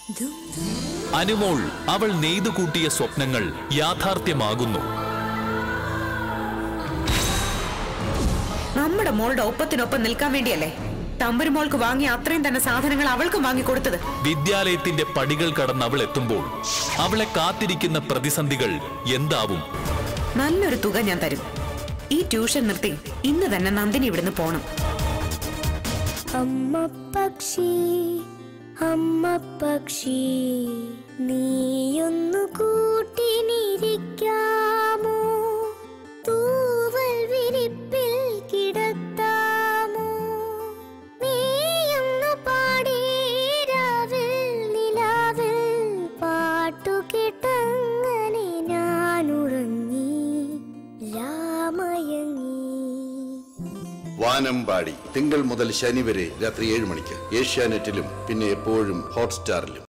അനുമോൾ അവൾ നെയ്തു കൂട്ടിയ സ്വപ്നങ്ങൾ യാഥാർത്ഥ്യമാകുന്നു നമ്മുടെ മോളുടെ ഒപ്പത്തിനൊപ്പം നിൽക്കാൻ വേണ്ടിയല്ലേ തമ്പുരു മോൾക്ക് വാങ്ങിയ അത്രയും തന്നെ സാധനങ്ങൾ അവൾക്കും വാങ്ങിക്കൊടുത്തത് വിദ്യാലയത്തിന്റെ പടികൾ കടന്ന് അവൾ എത്തുമ്പോൾ അവളെ കാത്തിരിക്കുന്ന പ്രതിസന്ധികൾ എന്താവും നല്ലൊരു തുക ഞാൻ തരും ഈ ട്യൂഷൻ നിർത്തി ഇന്ന് തന്നെ നന്ദിനി ഇവിടുന്ന് പോണം അമ്മ പക്ഷി അമ്മ പക്ഷി നീയൊന്നു കൂട്ടിനിരിക്കാമോ തൂവൽ വിരിപ്പിൽ കിടത്താമോ നീയൊന്നു പാടീരാവിൽ നിലാവിൽ പാട്ടു കേട്ടങ്ങനെ ഞാൻ ഉറങ്ങി രാമയങ്ങി വാനമ്പാടി തിങ്കൾ മുതൽ ശനി വരെ രാത്രി ഏഴ് മണിക്ക് ഏഷ്യാനെറ്റിലും പിന്നെ എപ്പോഴും ഹോട്ട്സ്റ്റാറിലും